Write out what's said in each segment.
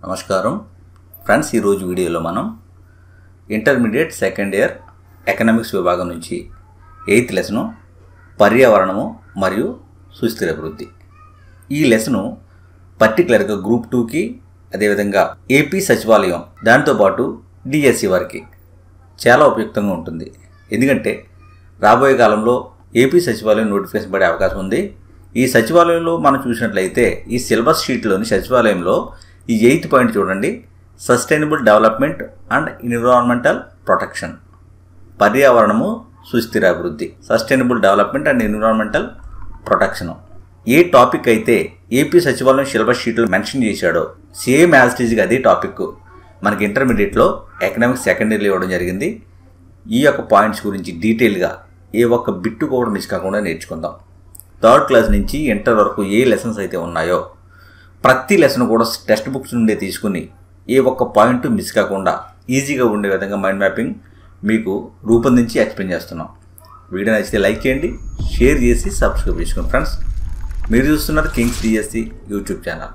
నమస్కారం ఫ్రెండ్స్ ఈరోజు వీడియోలో మనం ఇంటర్మీడియట్ సెకండ్ ఇయర్ ఎకనామిక్స్ విభాగం నుంచి ఎయిత్ లెసను పర్యావరణము మరియు సుస్థిర అభివృద్ధి ఈ లెసను పర్టికులర్గా గ్రూప్ టూకి అదేవిధంగా ఏపీ సచివాలయం దాంతోపాటు డిఎస్సి వారికి చాలా ఉపయుక్తంగా ఉంటుంది ఎందుకంటే రాబోయే కాలంలో ఏపీ సచివాలయం నోటిఫికేషన్ పడే అవకాశం ఉంది ఈ సచివాలయంలో మనం చూసినట్లయితే ఈ సిలబస్ షీట్లోని సచివాలయంలో ఈ ఎయిత్ పాయింట్ చూడండి sustainable development and environmental protection పర్యావరణము సుస్థిర అభివృద్ధి sustainable development and environmental protection ఏ టాపిక్ అయితే ఏపీ సచివాలయం సిలబస్ షీట్లో మెన్షన్ చేశాడో సేమ్ యాజ్ టీజ్గా అదే టాపిక్ మనకి ఇంటర్మీడియట్లో ఎకనామిక్స్ సెకండ్ ఇయర్లో ఇవ్వడం జరిగింది ఈ యొక్క పాయింట్స్ గురించి డీటెయిల్గా ఏ ఒక్క బిట్టు కూడా మిస్ కాకుండా నేర్చుకుందాం థర్డ్ క్లాస్ నుంచి ఇంటర్ వరకు ఏ లెసన్స్ అయితే ఉన్నాయో ప్రతి లెసన్ కూడా టెక్స్ట్ బుక్స్ నుండే తీసుకుని ఏ ఒక్క పాయింట్ మిస్ కాకుండా ఈజీగా ఉండే విధంగా మైండ్ మ్యాపింగ్ మీకు రూపొందించి ఎక్స్ప్లెయిన్ చేస్తున్నాం వీడియో నచ్చితే లైక్ చేయండి షేర్ చేసి సబ్స్క్రైబ్ చేసుకోండి ఫ్రెండ్స్ మీరు చూస్తున్నది కింగ్స్ డిఎస్సి యూట్యూబ్ ఛానల్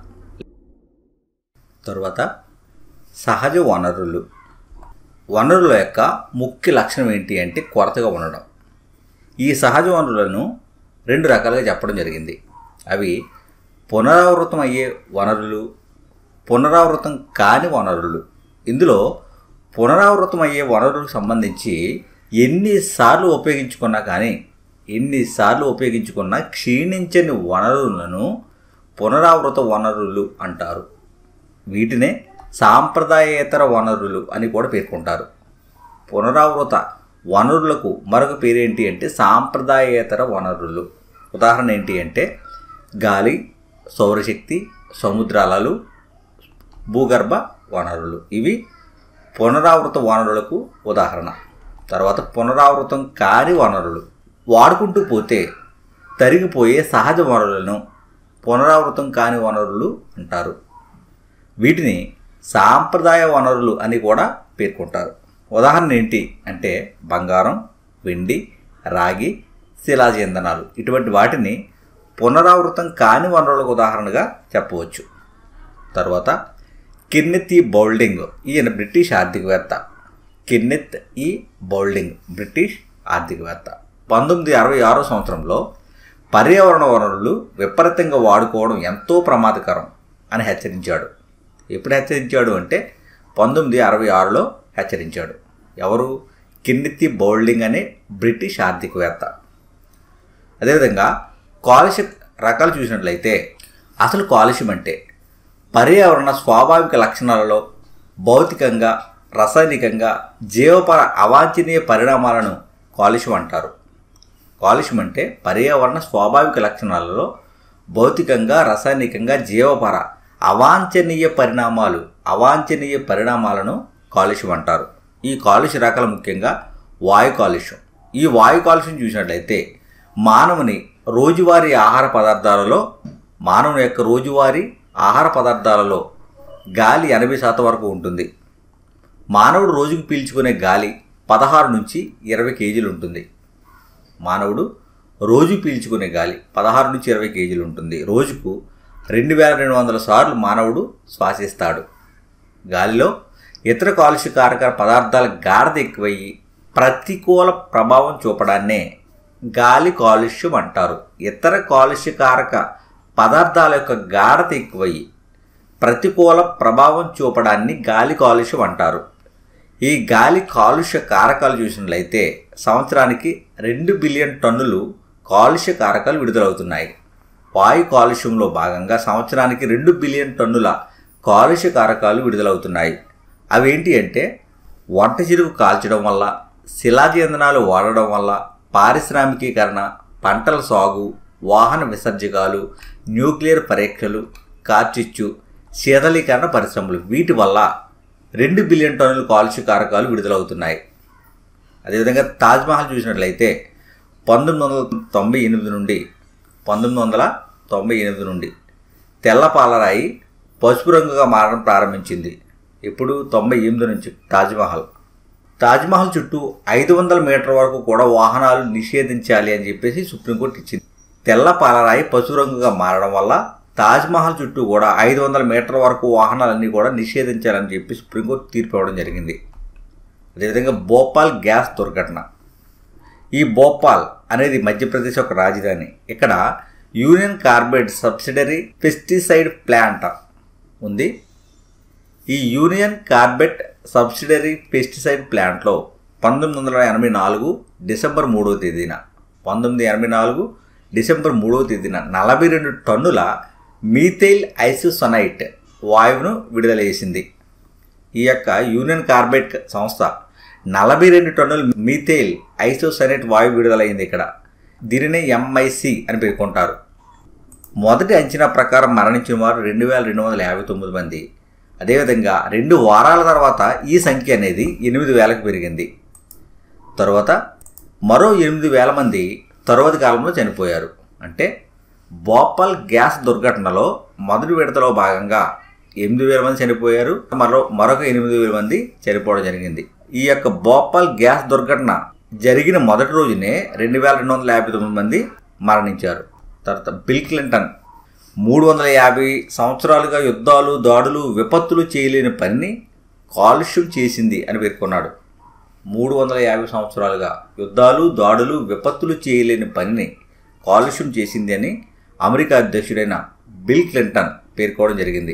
తర్వాత సహజ వనరులు వనరుల యొక్క ముఖ్య లక్షణం ఏంటి అంటే కొరతగా ఉండడం ఈ సహజ వనరులను రెండు రకాలుగా చెప్పడం జరిగింది అవి పునరావృతం అయ్యే వనరులు పునరావృతం కాని వనరులు ఇందులో పునరావృతం అయ్యే వనరులకు సంబంధించి ఎన్నిసార్లు ఉపయోగించుకున్నా కానీ ఎన్నిసార్లు ఉపయోగించుకున్నా క్షీణించని వనరులను పునరావృత వనరులు అంటారు వీటినే సాంప్రదాయేతర వనరులు అని కూడా పేర్కొంటారు పునరావృత వనరులకు మరొక పేరేంటి అంటే సాంప్రదాయేతర వనరులు ఉదాహరణ ఏంటి అంటే గాలి సౌరశక్తి సముద్రాలు భూగర్భ వనరులు ఇవి పునరావృత వనరులకు ఉదాహరణ తర్వాత పునరావృతం కాని వనరులు వాడుకుంటూ పోతే తరిగిపోయే సహజ వనరులను పునరావృతం కాని వనరులు అంటారు వీటిని సాంప్రదాయ వనరులు అని కూడా పేర్కొంటారు ఉదాహరణ ఏంటి అంటే బంగారం వెండి రాగి శిలాజ ఇంధనాలు ఇటువంటి వాటిని పునరావృతం కాని వనరులకు ఉదాహరణగా చెప్పవచ్చు తర్వాత కిన్నెత్ ఈ బౌల్డింగ్ ఈయన బ్రిటిష్ ఆర్థికవేత్త కిన్నెత్ ఈ బౌల్డింగ్ బ్రిటిష్ ఆర్థికవేత్త పంతొమ్మిది అరవై ఆరో సంవత్సరంలో పర్యావరణ వనరులు విపరీతంగా వాడుకోవడం ఎంతో ప్రమాదకరం అని హెచ్చరించాడు ఎప్పుడు హెచ్చరించాడు అంటే పంతొమ్మిది అరవై ఆరులో హెచ్చరించాడు ఎవరు కిన్నెత్తి బౌల్డింగ్ అనే బ్రిటిష్ ఆర్థికవేత్త అదేవిధంగా కాలుష్య రకాలు చూసినట్లయితే అసలు కాలుష్యం అంటే పర్యావరణ స్వాభావిక లక్షణాలలో భౌతికంగా రసాయనికంగా జీవపర అవాంఛనీయ పరిణామాలను కాలుష్యం అంటారు కాలుష్యం అంటే పర్యావరణ స్వాభావిక లక్షణాలలో భౌతికంగా రసాయనికంగా జీవపర అవాంఛనీయ పరిణామాలు అవాంఛనీయ పరిణామాలను కాలుష్యం అంటారు ఈ కాలుష్య రకాలు ముఖ్యంగా వాయు కాలుష్యం ఈ వాయు కాలుష్యం చూసినట్లయితే మానవుని రోజువారీ ఆహార పదార్థాలలో మానవుని యొక్క రోజువారీ ఆహార పదార్థాలలో గాలి ఎనభై శాతం వరకు ఉంటుంది మానవుడు రోజుకు పీల్చుకునే గాలి పదహారు నుంచి ఇరవై కేజీలు ఉంటుంది మానవుడు రోజు పీల్చుకునే గాలి పదహారు నుంచి ఇరవై కేజీలు ఉంటుంది రోజుకు రెండు వేల రెండు వందల సార్లు మానవుడు శ్వాసిస్తాడు గాలిలో ఇతర కాలుష్యకారక పదార్థాల గాఢత ఎక్కువయ్యి ప్రతికూల ప్రభావం చూపడాన్నే గాలి కాలుష్యం అంటారు ఇతర కాలుష్యకారక పదార్థాల యొక్క గాఢత ఎక్కువయ్యి ప్రతికూల ప్రభావం చూపడాన్ని గాలి కాలుష్యం అంటారు ఈ గాలి కాలుష్య కారకాలు చూసినట్లయితే సంవత్సరానికి రెండు బిలియన్ టన్నులు కాలుష్య కారకాలు విడుదలవుతున్నాయి వాయు కాలుష్యంలో భాగంగా సంవత్సరానికి రెండు బిలియన్ టన్నుల కాలుష్య కారకాలు విడుదలవుతున్నాయి అవేంటి అంటే వంట చిరుగు కాల్చడం వల్ల శిలాజ ఇంధనాలు వాడడం వల్ల పారిశ్రామికీకరణ పంటల సాగు వాహన విసర్జకాలు న్యూక్లియర్ పరీక్షలు కార్చిచ్చు శీతలీకరణ పరిశ్రమలు వీటి వల్ల రెండు బిలియన్ టన్నుల కాలుష్య కారకాలు విడుదలవుతున్నాయి అదేవిధంగా తాజ్మహల్ చూసినట్లయితే పంతొమ్మిది వందల తొంభై ఎనిమిది నుండి పంతొమ్మిది వందల తొంభై ఎనిమిది నుండి తెల్ల పాలరాయి పసుపు రంగుగా మారడం ప్రారంభించింది ఇప్పుడు తొంభై ఎనిమిది నుంచి తాజ్మహల్ తాజ్మహల్ చుట్టూ ఐదు వందల మీటర్ వరకు కూడా వాహనాలు నిషేధించాలి అని చెప్పేసి సుప్రీంకోర్టు ఇచ్చింది తెల్ల పాలరాయి పసుపు రంగుగా మారడం వల్ల తాజ్మహల్ చుట్టూ కూడా ఐదు వందల మీటర్ల వరకు వాహనాలన్నీ కూడా నిషేధించాలని చెప్పి సుప్రీంకోర్టు తీర్పు ఇవ్వడం జరిగింది అదేవిధంగా భోపాల్ గ్యాస్ దుర్ఘటన ఈ భోపాల్ అనేది మధ్యప్రదేశ్ యొక్క రాజధాని ఇక్కడ Union Carbide subsidiary pesticide plant ఉంది ఈ యూనియన్ కార్బెట్ సబ్సిడరీ పెస్టిసైడ్ ప్లాంట్లో పంతొమ్మిది వందల ఎనభై నాలుగు డిసెంబర్ మూడవ తేదీన పంతొమ్మిది ఎనభై నాలుగు డిసెంబర్ మూడవ తేదీన నలభై రెండు టన్నుల మీథైల్ ఐసోసనైట్ వాయువును విడుదల చేసింది ఈ యొక్క యూనియన్ కార్బైడ్ సంస్థ నలభై రెండు టన్నుల మీథైల్ ఐసోసనైట్ వాయువు విడుదలైంది ఇక్కడ దీనిని ఎంఐసి అని పేర్కొంటారు మొదటి అంచనా ప్రకారం మరణించిన వారు రెండు వేల రెండు వందల యాభై తొమ్మిది మంది అదేవిధంగా రెండు వారాల తర్వాత ఈ సంఖ్య అనేది ఎనిమిది వేలకు పెరిగింది తర్వాత మరో ఎనిమిది వేల మంది తరువాతి కాలంలో చనిపోయారు అంటే భోపాల్ గ్యాస్ దుర్ఘటనలో మొదటి విడతలో భాగంగా ఎనిమిది వేల మంది చనిపోయారు మరో మరొక ఎనిమిది వేల మంది చనిపోవడం జరిగింది ఈ యొక్క భోపాల్ గ్యాస్ దుర్ఘటన జరిగిన మొదటి రోజునే రెండు వేల రెండు వందల యాభై తొమ్మిది మంది మరణించారు తర్వాత బిల్ క్లింటన్ మూడు వందల యాభై సంవత్సరాలుగా యుద్ధాలు దాడులు విపత్తులు చేయలేని పనిని కాలుష్యం చేసింది అని పేర్కొన్నాడు మూడు వందల యాభై సంవత్సరాలుగా యుద్ధాలు దాడులు విపత్తులు చేయలేని పనిని కాలుష్యం చేసింది అని అమెరికా అధ్యక్షుడైన బిల్ క్లింటన్ పేర్కోవడం జరిగింది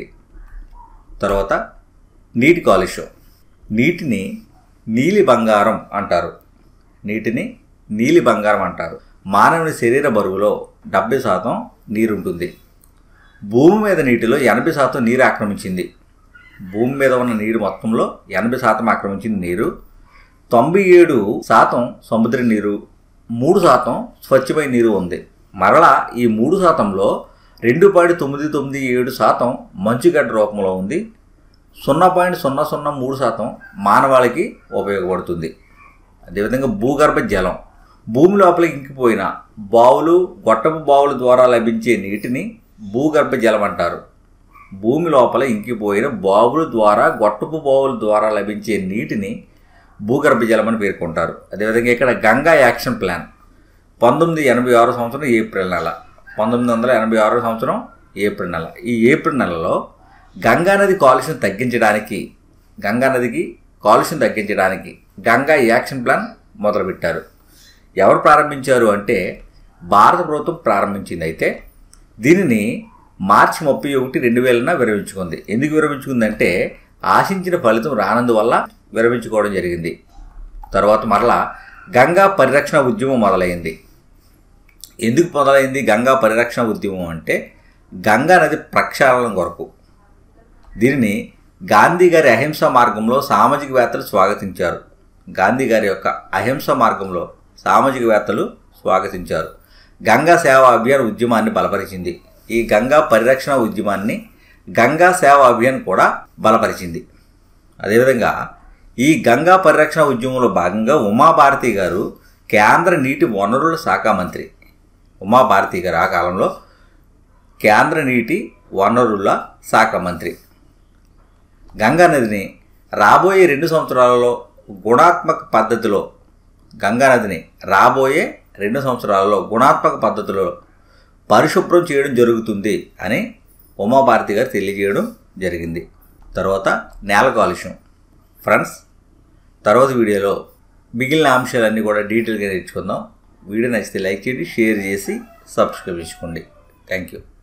తర్వాత నీటి కాలుష్యం నీటిని నీలి బంగారం అంటారు నీటిని నీలి బంగారం అంటారు మానవుని శరీర బరువులో డెబ్బై శాతం నీరుంటుంది భూమి మీద నీటిలో ఎనభై శాతం నీరు ఆక్రమించింది భూమి మీద ఉన్న నీరు మొత్తంలో ఎనభై శాతం ఆక్రమించిన నీరు తొంభై ఏడు శాతం సముద్ర నీరు మూడు శాతం స్వచ్ఛమైన నీరు ఉంది మరలా ఈ మూడు శాతంలో రెండు పాయింట్ తొమ్మిది తొమ్మిది ఏడు శాతం మంచుగడ్డ రూపంలో ఉంది సున్నా పాయింట్ సున్నా సున్నా మూడు శాతం మానవాళికి ఉపయోగపడుతుంది అదేవిధంగా భూగర్భ జలం భూమి లోపల ఇంకిపోయిన బావులు గొట్టపు బావుల ద్వారా లభించే నీటిని భూగర్భ జలం అంటారు భూమి లోపల ఇంకిపోయిన బావుల ద్వారా గొట్టపు బావుల ద్వారా లభించే నీటిని భూగర్భ జలం అని పేర్కొంటారు అదేవిధంగా ఇక్కడ గంగా యాక్షన్ ప్లాన్ పంతొమ్మిది ఎనభై ఆరు సంవత్సరం ఏప్రిల్ నెల పంతొమ్మిది వందల ఎనభై ఆరో సంవత్సరం ఏప్రిల్ నెల ఈ ఏప్రిల్ నెలలో గంగా నది కాలుష్యం తగ్గించడానికి గంగా నదికి కాలుష్యం తగ్గించడానికి గంగా యాక్షన్ ప్లాన్ మొదలుపెట్టారు ఎవరు ప్రారంభించారు అంటే భారత ప్రభుత్వం ప్రారంభించింది అయితే దీనిని మార్చి ముప్పై ఒకటి రెండు వేలన విరమించుకుంది ఎందుకు విరమించుకుందంటే ఆశించిన ఫలితం రానందువల్ల విరమించుకోవడం జరిగింది తర్వాత మరలా గంగా పరిరక్షణ ఉద్యమం మొదలైంది ఎందుకు మొదలైంది గంగా పరిరక్షణ ఉద్యమం అంటే గంగా నది ప్రక్షాళన కొరకు దీనిని గాంధీ గారి అహింస మార్గంలో సామాజికవేత్తలు స్వాగతించారు గాంధీ గారి యొక్క అహింస మార్గంలో సామాజికవేత్తలు స్వాగతించారు గంగా సేవా అభియాన్ ఉద్యమాన్ని బలపరిచింది ఈ గంగా పరిరక్షణ ఉద్యమాన్ని గంగా సేవా అభియాన్ కూడా బలపరిచింది అదేవిధంగా ఈ గంగా పరిరక్షణ ఉద్యమంలో భాగంగా ఉమాభారతి గారు కేంద్ర నీటి వనరుల శాఖ మంత్రి ఉమాభారతి గారు ఆ కాలంలో కేంద్ర నీటి వనరుల శాఖ మంత్రి గంగా నదిని రాబోయే రెండు సంవత్సరాలలో గుణాత్మక పద్ధతిలో గంగా నదిని రాబోయే రెండు సంవత్సరాలలో గుణాత్మక పద్ధతిలో పరిశుభ్రం చేయడం జరుగుతుంది అని ఉమాభారతి గారు తెలియజేయడం జరిగింది తర్వాత నేల కాలుష్యం ఫ్రెండ్స్ తర్వాత వీడియోలో మిగిలిన అంశాలన్నీ కూడా డీటెయిల్గా నేర్చుకుందాం వీడియో నచ్చితే లైక్ చేయండి షేర్ చేసి సబ్స్క్రైబ్ చేసుకోండి థ్యాంక్ యూ